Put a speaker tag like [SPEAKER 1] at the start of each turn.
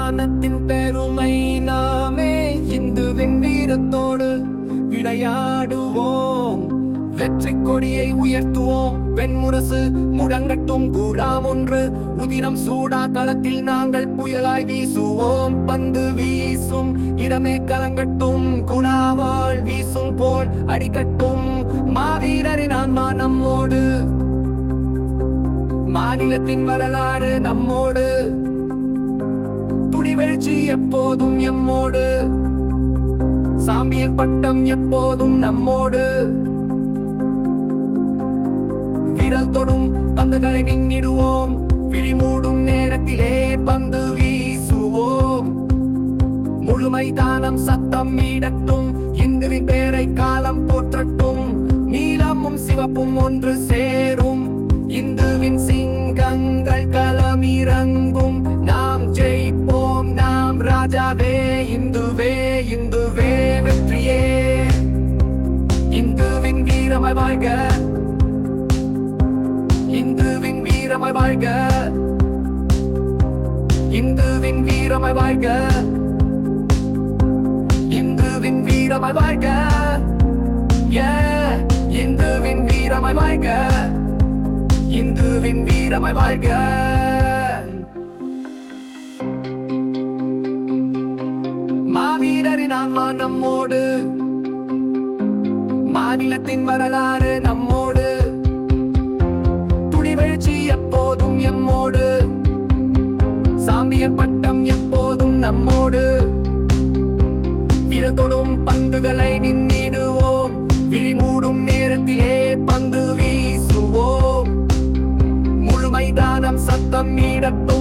[SPEAKER 1] மானத்தின் பெருமை நாமே இந்துவின் வீரத்தோடு விளையாடுவோம் வெற்றி கொடியை உயர்த்துவோம் வெண்முரசு முழங்கட்டும் கூடாம் ஒன்று உதிரம் சூடா களத்தில் நாங்கள் புயலாய் வீசுவோம் பந்து வீசும் இடமே கலங்கட்டும் குணாவால் வீசும் போல் அடிக்கட்டும் மாவீரரின் ஆன்மா நம்மோடு மாநிலத்தின் வரலாறு நம்மோடு துடிவெழ்ச்சி எப்போதும் எம்மோடு சாம்பியல் பட்டம் எப்போதும் நம்மோடு விரல் தொடும் பந்துகளை நின்னிடுவோம் விழிமூடும் நேரத்திலே பந்து வீசுவோம் முழு மைதானம் சத்தம் மீடட்டும் இந்துவின் பேரை காலம் போற்றட்டும் நீலமும் சிவப்பும் ஒன்று சேரும் இந்துவின் சிங்கங்கள் களமிறங்கும் நாம் ஜெயிப்போம் நாம் ராஜாவே இந்துவே இந்துவே வெற்றியே இந்துவின் வீரமாய் வாழ்க இந்துவின் வீரமாய் வாழ்க இந்துவின் வீரமாய் வாழ்க இந்துவின் வீரமாய் வாழ்க Yeah. இந்துவின் வீரமாய் வாழ்க இந்துவின் வீரமாய் வாழ்க மாவீரரின் ஆன்மா நம்மோடு மாநிலத்தின் வரலாறு நம்மோடு துடிவெழ்ச்சி எப்போதும் எம்மோடு சாமியர் பட்டம் எப்போதும் நம்மோடு விரதொடும் பந்துகளை நின்னிடுவோம் விழிமூடும் நேரத்திலே பந்து வீசுவோம் முழு மைதானம் சத்தம் மீடட்டும்